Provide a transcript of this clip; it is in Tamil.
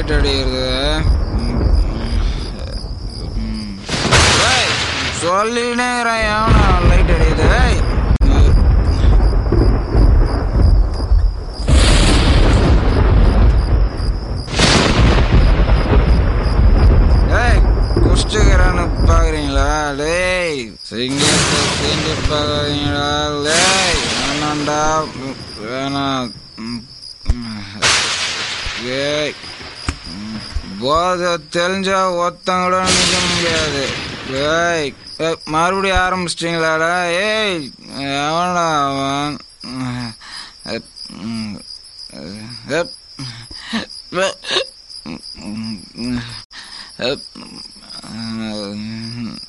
லைட் அடிக்கிறது ம். ஏய், சொல்லினே இருக்கிறேன் எவனா லைட் அடிக்குது ஏய். ஏய் குஷ்டுக்கிறான்னு பாக்குறீங்களா டேய் சிங்கத்தை சீண்டி பாக்குறீங்களா டேய் வேணாண்டா ம், வேணாம் ம், ம். ஏய் ம், போதை தெரிஞ்சா ஒத்தம் கூட நிக்க முடியாது ஏய் ஏய், மறுபடியும் ஆரம்பிச்சிட்டீங்களாடா ஏய் எவன்டா அவன் ம், எப், ம், எப், எப், ம், ம், எப், ம்,